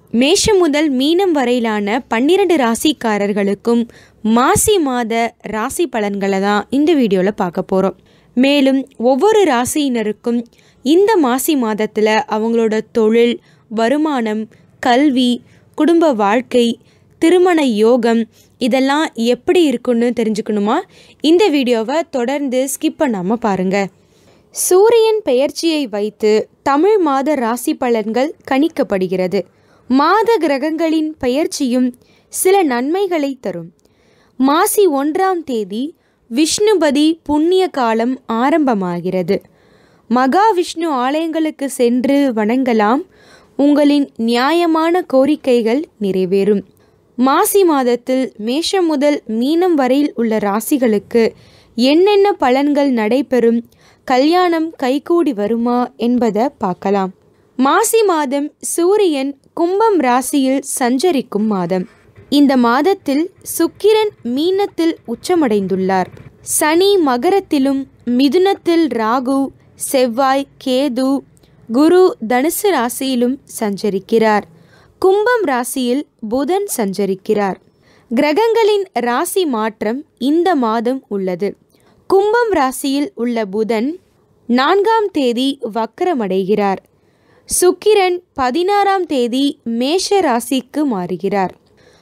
மேஷம் முதல் மீனம் வரையிலான பன்னிரண்டு ராசிக்காரர்களுக்கும் மாசி மாத ராசி பலன்களை தான் இந்த வீடியோவில் பார்க்க போகிறோம் மேலும் ஒவ்வொரு ராசியினருக்கும் இந்த மாசி மாதத்தில் அவங்களோட தொழில் வருமானம் கல்வி குடும்ப வாழ்க்கை திருமண யோகம் இதெல்லாம் எப்படி இருக்குன்னு தெரிஞ்சுக்கணுமா இந்த வீடியோவை தொடர்ந்து ஸ்கிப் பண்ணாமல் பாருங்கள் சூரியன் பெயர்ச்சியை வைத்து தமிழ் மாத ராசி பலன்கள் கணிக்கப்படுகிறது மாத கிரகங்களின் பெயர்ச்சியும் சில நன்மைகளை தரும் மாசி ஒன்றாம் தேதி விஷ்ணுபதி புண்ணிய காலம் ஆரம்பமாகிறது மகாவிஷ்ணு ஆலயங்களுக்கு சென்று வணங்கலாம் உங்களின் நியாயமான கோரிக்கைகள் நிறைவேறும் மாசி மாதத்தில் மேஷம் முதல் மீனம் வரையில் உள்ள ராசிகளுக்கு என்னென்ன பலன்கள் நடைபெறும் கல்யாணம் கைகூடி வருமா என்பதை பார்க்கலாம் மாசி மாதம் சூரியன் கும்பம் ராசியில் சஞ்சரிக்கும் மாதம் இந்த மாதத்தில் சுக்கிரன் மீனத்தில் உச்சமடைந்துள்ளார் சனி மகரத்திலும் மிதுனத்தில் ராகு செவ்வாய் கேது குரு தனுசு ராசியிலும் சஞ்சரிக்கிறார் கும்பம் ராசியில் புதன் சஞ்சரிக்கிறார் கிரகங்களின் ராசி மாற்றம் இந்த மாதம் உள்ளது கும்பம் ராசியில் உள்ள புதன் நான்காம் தேதி வக்கரமடைகிறார் சுக்கிரன் பதினாறாம் தேதி மேஷ ராசிக்கு மாறுகிறார்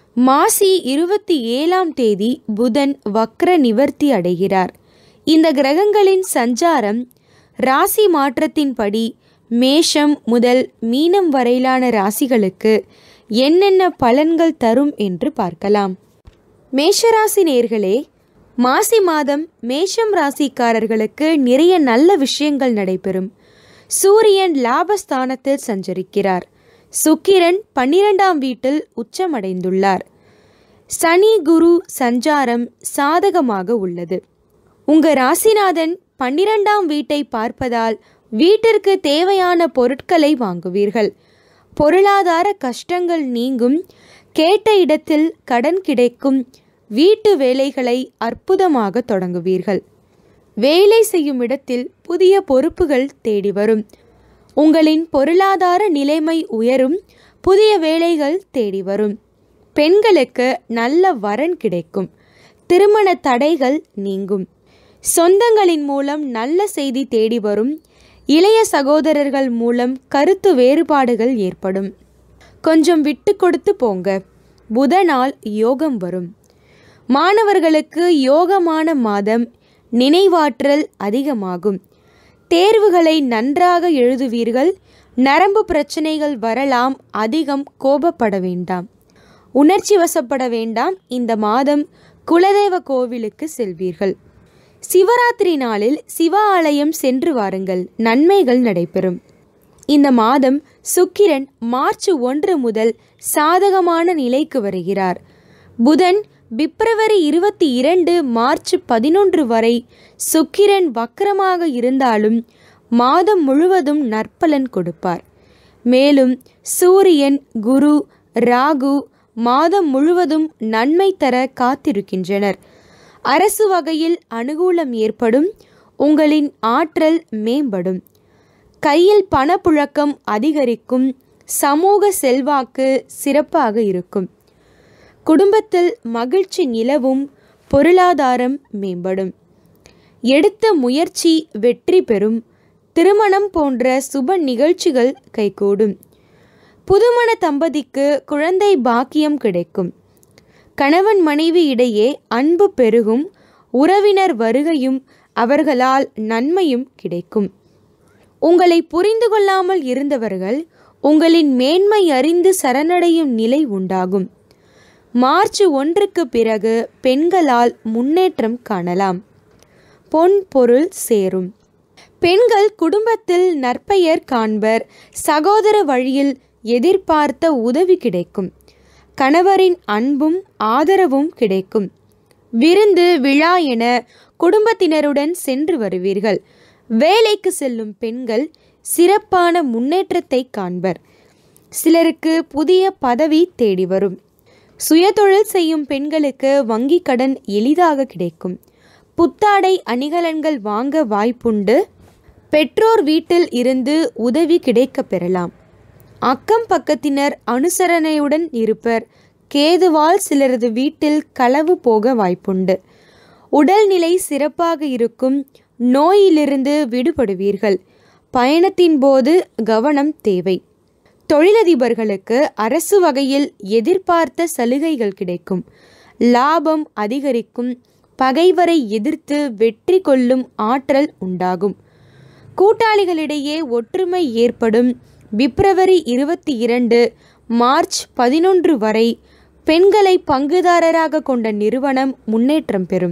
மாசி இருபத்தி ஏழாம் தேதி புதன் வக்ர நிவர்த்தி அடைகிறார் இந்த கிரகங்களின் சஞ்சாரம் ராசி மாற்றத்தின்படி மேஷம் முதல் மீனம் வரையிலான ராசிகளுக்கு என்னென்ன பலன்கள் தரும் என்று பார்க்கலாம் மேஷராசி நேர்களே மாசி மாதம் மேஷம் ராசிக்காரர்களுக்கு நிறைய நல்ல விஷயங்கள் நடைபெறும் சூரியன் லாபஸ்தானத்தில் சஞ்சரிக்கிறார் சுக்கிரன் பன்னிரெண்டாம் வீட்டில் உச்சமடைந்துள்ளார் சனி குரு சஞ்சாரம் சாதகமாக உள்ளது உங்க ராசிநாதன் பன்னிரெண்டாம் வீட்டை பார்ப்பதால் வீட்டிற்கு தேவையான பொருட்களை வாங்குவீர்கள் பொருளாதார கஷ்டங்கள் நீங்கும் கேட்ட இடத்தில் கடன் கிடைக்கும் வீட்டு வேலைகளை அற்புதமாக தொடங்குவீர்கள் வேலை செய்யும் இடத்தில் புதிய பொறுப்புகள் தேடி வரும் உங்களின் பொருளாதார நிலைமை உயரும் புதிய வேலைகள் தேடி வரும் பெண்களுக்கு நல்ல வரன் கிடைக்கும் திருமண தடைகள் நீங்கும் சொந்தங்களின் மூலம் நல்ல செய்தி தேடி வரும் இளைய சகோதரர்கள் மூலம் கருத்து வேறுபாடுகள் ஏற்படும் கொஞ்சம் விட்டு கொடுத்து போங்க புதனால் யோகம் வரும் மாணவர்களுக்கு யோகமான மாதம் நினைவாற்றல் அதிகமாகும் தேர்வுகளை நன்றாக எழுதுவீர்கள் நரம்பு பிரச்சனைகள் வரலாம் அதிகம் கோபப்பட வேண்டாம் உணர்ச்சி வசப்பட வேண்டாம் இந்த மாதம் குலதெய்வ கோவிலுக்கு செல்வீர்கள் சிவராத்திரி நாளில் சிவ ஆலயம் சென்று வாருங்கள் நன்மைகள் நடைபெறும் இந்த மாதம் சுக்கிரன் மார்ச் ஒன்று முதல் சாதகமான நிலைக்கு வருகிறார் புதன் பிப்ரவரி இருபத்தி இரண்டு மார்ச் பதினொன்று வரை சுக்கிரன் வக்கரமாக இருந்தாலும் மாதம் முழுவதும் நற்பலன் கொடுப்பார் மேலும் சூரியன் குரு ராகு மாதம் முழுவதும் நன்மை தர காத்திருக்கின்றனர் அரசு வகையில் அனுகூலம் ஏற்படும் உங்களின் ஆற்றல் மேம்படும் கையில் பணப்புழக்கம் அதிகரிக்கும் சமூக செல்வாக்கு சிறப்பாக இருக்கும் குடும்பத்தில் மகிழ்ச்சி நிலவும் பொருளாதாரம் மேம்படும் எடுத்த முயற்சி வெற்றி பெறும் திருமணம் போன்ற சுப நிகழ்ச்சிகள் கைகூடும் புதுமண தம்பதிக்கு குழந்தை பாக்கியம் கிடைக்கும் கணவன் மனைவி இடையே அன்பு பெருகும் உறவினர் வருகையும் அவர்களால் நன்மையும் கிடைக்கும் உங்களை புரிந்து கொள்ளாமல் இருந்தவர்கள் உங்களின் மேன்மை அறிந்து சரணடையும் நிலை உண்டாகும் மார்ச் ஒன்றுக்கு பிறகு பெண்களால் முன்னேற்றம் காணலாம் பொன் பொருள் சேரும் பெண்கள் குடும்பத்தில் நற்பெயர் காண்பர் சகோதர வழியில் எதிர்பார்த்த உதவி கிடைக்கும் கணவரின் அன்பும் ஆதரவும் கிடைக்கும் விருந்து விழா என குடும்பத்தினருடன் சென்று வருவீர்கள் வேலைக்கு செல்லும் பெண்கள் சிறப்பான முன்னேற்றத்தை காண்பர் சிலருக்கு புதிய பதவி தேடி வரும் சுயதொழில் செய்யும் பெண்களுக்கு வங்கி கடன் எளிதாக கிடைக்கும் புத்தாடை அணிகலன்கள் வாங்க வாய்ப்புண்டு பெற்றோர் வீட்டில் இருந்து உதவி கிடைக்கப் பெறலாம் அக்கம் பக்கத்தினர் அனுசரணையுடன் இருப்பர் கேதுவால் சிலரது வீட்டில் களவு போக வாய்ப்புண்டு உடல்நிலை சிறப்பாக இருக்கும் நோயிலிருந்து விடுபடுவீர்கள் பயணத்தின் போது கவனம் தேவை தொழிலதிபர்களுக்கு அரசு வகையில் எதிர்பார்த்த சலுகைகள் கிடைக்கும் லாபம் அதிகரிக்கும் பகைவரை எதிர்த்து வெற்றி கொள்ளும் ஆற்றல் உண்டாகும் கூட்டாளிகளிடையே ஒற்றுமை ஏற்படும் பிப்ரவரி இருபத்தி இரண்டு மார்ச் பதினொன்று வரை பெண்களை பங்குதாரராக கொண்ட நிறுவனம் முன்னேற்றம் பெறும்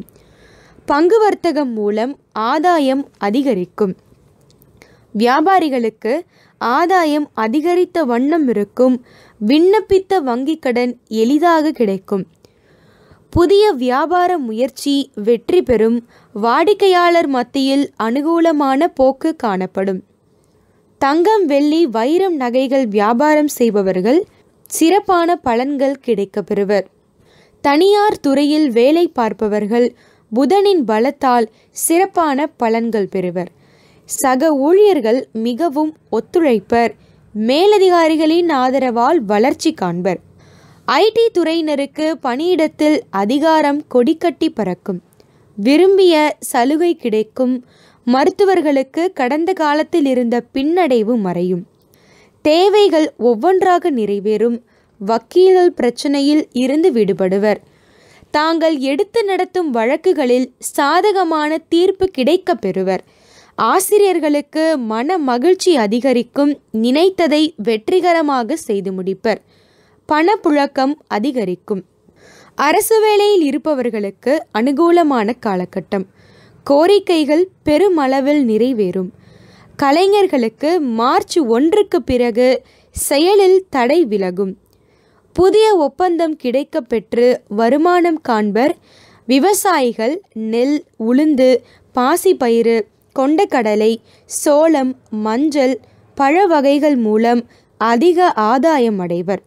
பங்கு வர்த்தகம் மூலம் ஆதாயம் அதிகரிக்கும் வியாபாரிகளுக்கு ஆதாயம் அதிகரித்த வண்ணம் இருக்கும் விண்ணப்பித்த வங்கிக் கடன் எளிதாக கிடைக்கும் புதிய வியாபார முயற்சி வெற்றி பெறும் வாடிக்கையாளர் மத்தியில் அனுகூலமான போக்கு காணப்படும் தங்கம் வெள்ளி வைரம் நகைகள் வியாபாரம் செய்பவர்கள் சிறப்பான பலன்கள் கிடைக்கப் பெறுவர் தனியார் துறையில் வேலை பார்ப்பவர்கள் புதனின் பலத்தால் சிறப்பான பலன்கள் பெறுவர் சக ஊழியர்கள் மிகவும் ஒத்துழைப்பர் மேலதிகாரிகளின் ஆதரவால் வளர்ச்சி காண்பர் ஐடி துறையினருக்கு பணியிடத்தில் அதிகாரம் கொடிக்கட்டி பறக்கும் விரும்பிய சலுகை கிடைக்கும் மருத்துவர்களுக்கு கடந்த காலத்தில் இருந்த பின்னடைவு மறையும் தேவைகள் ஒவ்வொன்றாக நிறைவேறும் வக்கீல்கள் பிரச்சனையில் இருந்து விடுபடுவர் தாங்கள் எடுத்து நடத்தும் வழக்குகளில் சாதகமான தீர்ப்பு கிடைக்கப் பெறுவர் ஆசிரியர்களுக்கு மன மகிழ்ச்சி அதிகரிக்கும் நினைத்ததை வெற்றிகரமாக செய்து முடிப்பர் பணப்புழக்கம் அதிகரிக்கும் அரசு வேலையில் இருப்பவர்களுக்கு அனுகூலமான காலகட்டம் கோரிக்கைகள் பெருமளவில் நிறைவேறும் கலைஞர்களுக்கு மார்ச் ஒன்றுக்கு பிறகு செயலில் தடை விலகும் புதிய ஒப்பந்தம் கிடைக்கப் பெற்று வருமானம் காண்பர் விவசாயிகள் நெல் உளுந்து பாசிப்பயிறு கொண்டக்கடலை சோளம் மஞ்சள் பழ வகைகள் மூலம் அதிக ஆதாயம் அடைவர்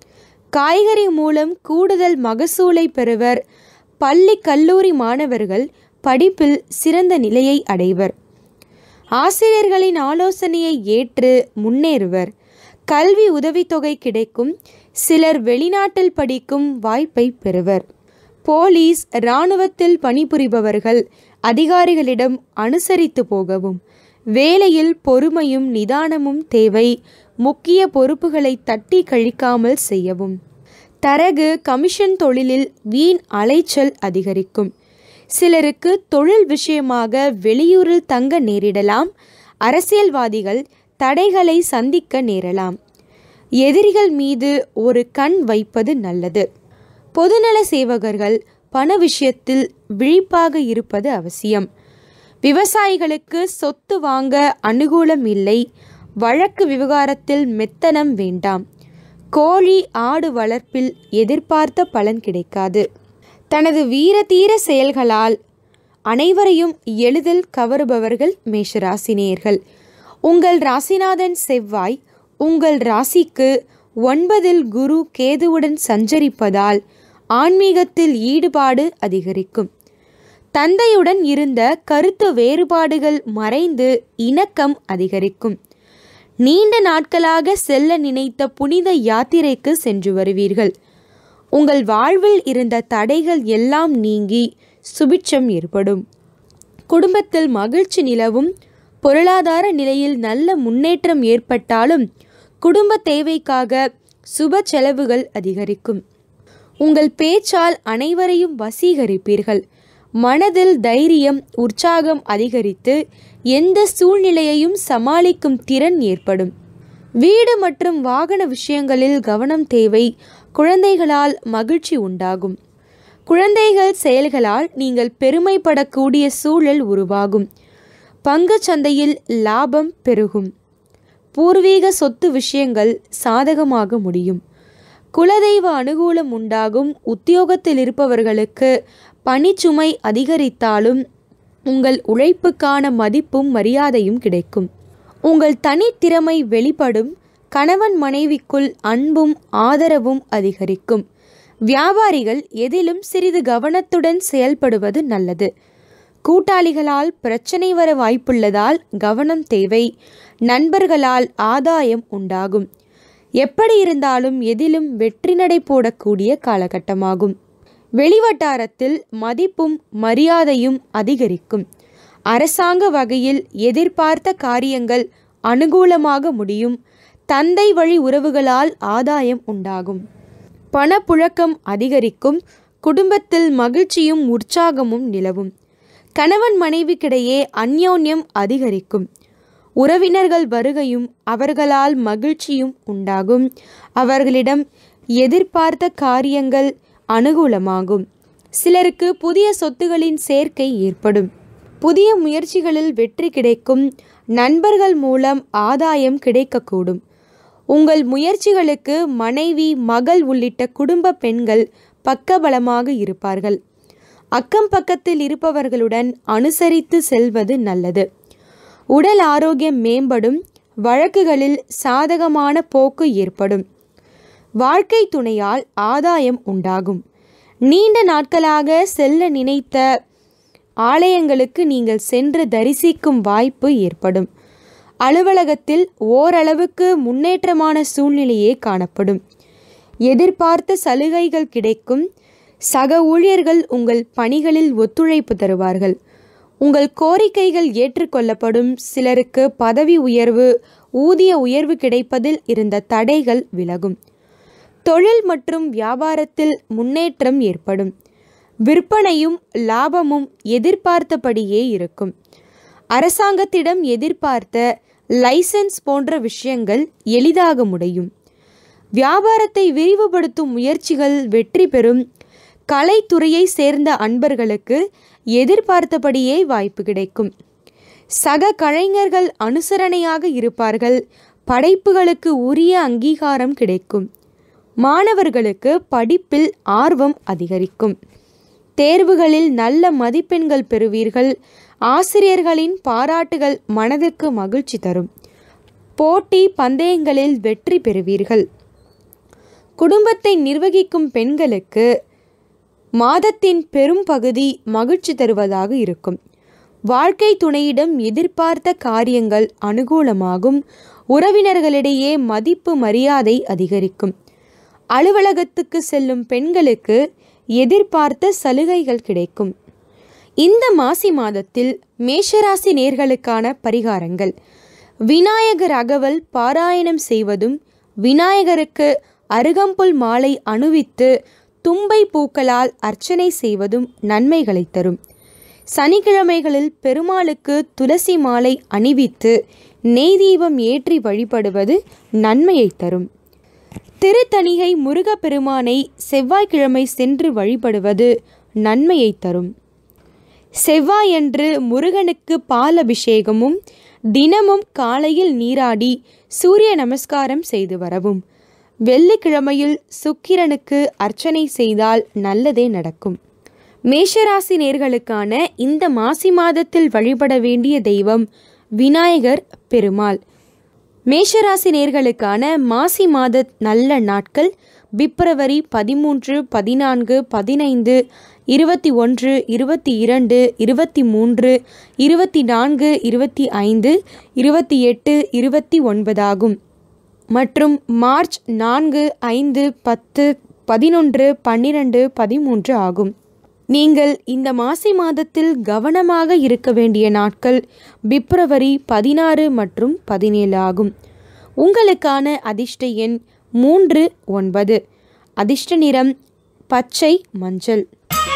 காய்கறி மூலம் கூடுதல் மகசூலை பெறுவர் பள்ளி கல்லூரி மாணவர்கள் படிப்பில் சிறந்த நிலையை அடைவர் ஆசிரியர்களின் ஆலோசனையை ஏற்று முன்னேறுவர் கல்வி உதவித்தொகை கிடைக்கும் சிலர் வெளிநாட்டில் படிக்கும் வாய்ப்பை பெறுவர் போலீஸ் இராணுவத்தில் பணிபுரிபவர்கள் அதிகாரிகளிடம் அனுசரித்து போகவும் வேலையில் பொறுமையும் நிதானமும் தேவை முக்கிய பொறுப்புகளை தட்டி கழிக்காமல் செய்யவும் தரகு கமிஷன் தொழிலில் வீண் அலைச்சல் அதிகரிக்கும் சிலருக்கு தொழில் விஷயமாக வெளியூரில் தங்க நேரிடலாம் அரசியல்வாதிகள் தடைகளை சந்திக்க நேரலாம் எதிரிகள் மீது ஒரு கண் வைப்பது நல்லது பொதுநல சேவகர்கள் பண விஷயத்தில் விழிப்பாக இருப்பது அவசியம் விவசாயிகளுக்கு சொத்து வாங்க அனுகூலம் இல்லை வழக்கு விவகாரத்தில் மெத்தனம் வேண்டாம் கோழி ஆடு வளர்ப்பில் எதிர்பார்த்த பலன் கிடைக்காது தனது வீரதீர செயல்களால் அனைவரையும் எளிதில் கவருபவர்கள் மேஷராசினியர்கள் உங்கள் ராசிநாதன் செவ்வாய் உங்கள் ராசிக்கு ஒன்பதில் குரு கேதுவுடன் சஞ்சரிப்பதால் ஆன்மீகத்தில் ஈடுபாடு அதிகரிக்கும் தந்தையுடன் இருந்த கருத்து வேறுபாடுகள் மறைந்து இணக்கம் அதிகரிக்கும் நீண்ட நாட்களாக செல்ல நினைத்த புனித யாத்திரைக்கு சென்று வருவீர்கள் உங்கள் வாழ்வில் இருந்த தடைகள் எல்லாம் நீங்கி சுபிட்சம் ஏற்படும் குடும்பத்தில் மகிழ்ச்சி நிலவும் பொருளாதார நிலையில் நல்ல முன்னேற்றம் ஏற்பட்டாலும் குடும்ப தேவைக்காக சுப செலவுகள் அதிகரிக்கும் உங்கள் பேச்சால் அனைவரையும் வசீகரிப்பீர்கள் மனதில் தைரியம் உற்சாகம் அதிகரித்து எந்த சூழ்நிலையையும் சமாளிக்கும் திறன் ஏற்படும் வீடு மற்றும் வாகன விஷயங்களில் கவனம் தேவை குழந்தைகளால் மகிழ்ச்சி உண்டாகும் குழந்தைகள் செயல்களால் நீங்கள் பெருமைப்படக்கூடிய சூழல் உருவாகும் பங்குச் சந்தையில் லாபம் பெருகும் பூர்வீக சொத்து விஷயங்கள் சாதகமாக முடியும் குலதெய்வ அனுகூலம் உண்டாகும் உத்தியோகத்தில் இருப்பவர்களுக்கு பணிச்சுமை அதிகரித்தாலும் உங்கள் உழைப்புக்கான மதிப்பும் மரியாதையும் கிடைக்கும் உங்கள் தனித்திறமை வெளிப்படும் கணவன் மனைவிக்குள் அன்பும் ஆதரவும் அதிகரிக்கும் வியாபாரிகள் எதிலும் சிறிது கவனத்துடன் செயல்படுவது நல்லது கூட்டாளிகளால் பிரச்சனை வர வாய்ப்புள்ளதால் கவனம் தேவை நண்பர்களால் ஆதாயம் உண்டாகும் எப்படி இருந்தாலும் எதிலும் வெற்றி நடை போடக்கூடிய காலகட்டமாகும் வெளிவட்டாரத்தில் மதிப்பும் மரியாதையும் அதிகரிக்கும் அரசாங்க வகையில் எதிர்பார்த்த காரியங்கள் அனுகூலமாக முடியும் தந்தை வழி உறவுகளால் ஆதாயம் உண்டாகும் பணப்புழக்கம் அதிகரிக்கும் குடும்பத்தில் மகிழ்ச்சியும் உற்சாகமும் நிலவும் கணவன் மனைவிக்கிடையே அந்யோன்யம் அதிகரிக்கும் உறவினர்கள் வருகையும் அவர்களால் மகிழ்ச்சியும் உண்டாகும் அவர்களிடம் எதிர்பார்த்த காரியங்கள் அனுகூலமாகும் சிலருக்கு புதிய சொத்துகளின் சேர்க்கை ஏற்படும் புதிய முயற்சிகளில் வெற்றி கிடைக்கும் நண்பர்கள் மூலம் ஆதாயம் கிடைக்கக்கூடும் உங்கள் முயற்சிகளுக்கு மனைவி மகள் உள்ளிட்ட குடும்ப பெண்கள் பக்கபலமாக இருப்பார்கள் அக்கம் பக்கத்தில் இருப்பவர்களுடன் அனுசரித்து செல்வது நல்லது உடல் ஆரோக்கியம் மேம்படும் வழக்குகளில் சாதகமான போக்கு ஏற்படும் வாழ்க்கை துணையால் ஆதாயம் உண்டாகும் நீண்ட நாட்களாக செல்ல நினைத்த ஆலயங்களுக்கு நீங்கள் சென்று தரிசிக்கும் வாய்ப்பு ஏற்படும் அலுவலகத்தில் ஓரளவுக்கு முன்னேற்றமான சூழ்நிலையே காணப்படும் எதிர்பார்த்த சலுகைகள் கிடைக்கும் சக ஊழியர்கள் உங்கள் பணிகளில் ஒத்துழைப்பு தருவார்கள் உங்கள் கோரிக்கைகள் ஏற்றுக்கொள்ளப்படும் சிலருக்கு பதவி உயர்வு ஊதிய உயர்வு கிடைப்பதில் இருந்த தடைகள் விலகும் தொழில் மற்றும் வியாபாரத்தில் முன்னேற்றம் ஏற்படும் விற்பனையும் லாபமும் எதிர்பார்த்தபடியே இருக்கும் அரசாங்கத்திடம் எதிர்பார்த்த லைசன்ஸ் போன்ற விஷயங்கள் எளிதாக முடியும் வியாபாரத்தை விரிவுபடுத்தும் முயற்சிகள் வெற்றி பெறும் கலைத்துறையை சேர்ந்த அன்பர்களுக்கு எதிர்பார்த்தபடியே வாய்ப்பு கிடைக்கும் சக கலைஞர்கள் அனுசரணையாக இருப்பார்கள் படைப்புகளுக்கு உரிய அங்கீகாரம் கிடைக்கும் மாணவர்களுக்கு படிப்பில் ஆர்வம் அதிகரிக்கும் தேர்வுகளில் நல்ல மதிப்பெண்கள் பெறுவீர்கள் ஆசிரியர்களின் பாராட்டுகள் மனதுக்கு மகிழ்ச்சி தரும் போட்டி பந்தயங்களில் வெற்றி பெறுவீர்கள் குடும்பத்தை நிர்வகிக்கும் பெண்களுக்கு மாதத்தின் பெரும் பகுதி மகிழ்ச்சி தருவதாக இருக்கும் வாழ்க்கை துணையிடம் எதிர்பார்த்த காரியங்கள் அனுகூலமாகும் உறவினர்களிடையே மதிப்பு மரியாதை அதிகரிக்கும் அலுவலகத்துக்கு செல்லும் பெண்களுக்கு எதிர்பார்த்த சலுகைகள் கிடைக்கும் இந்த மாசி மாதத்தில் மேஷராசி நேர்களுக்கான பரிகாரங்கள் விநாயகர் அகவல் பாராயணம் செய்வதும் விநாயகருக்கு அருகம்புல் மாலை அணிவித்து தும்பை பூக்களால் அர்ச்சனை செய்வதும் நன்மைகளை தரும் சனிக்கிழமைகளில் பெருமாளுக்கு துளசி மாலை அணிவித்து நெய் தீபம் ஏற்றி வழிபடுவது நன்மையை தரும் திருத்தணிகை முருகப்பெருமானை செவ்வாய்க்கிழமை சென்று வழிபடுவது நன்மையை தரும் செவ்வாயன்று முருகனுக்கு பால் அபிஷேகமும் தினமும் காலையில் நீராடி சூரிய நமஸ்காரம் செய்து வரவும் வெள்ளிக்கிழமையில் சுக்கிரனுக்கு அர்ச்சனை செய்தால் நல்லதே நடக்கும் மேஷராசி நேர்களுக்கான இந்த மாசி மாதத்தில் வழிபட வேண்டிய தெய்வம் விநாயகர் பெருமாள் மேஷராசி நேர்களுக்கான மாசி மாத நல்ல நாட்கள் பிப்ரவரி பதிமூன்று பதினான்கு பதினைந்து இருபத்தி ஒன்று இருபத்தி இரண்டு இருபத்தி மூன்று இருபத்தி நான்கு இருபத்தி ஐந்து இருபத்தி எட்டு இருபத்தி ஒன்பதாகும் மற்றும் மார்ச் நான்கு ஐந்து பத்து பதினொன்று பன்னிரண்டு பதிமூன்று ஆகும் நீங்கள் இந்த மாசி மாதத்தில் கவனமாக இருக்க வேண்டிய நாட்கள் பிப்ரவரி பதினாறு மற்றும் பதினேழு ஆகும் உங்களுக்கான அதிர்ஷ்ட எண் மூன்று ஒன்பது அதிர்ஷ்ட நிறம் பச்சை மஞ்சள்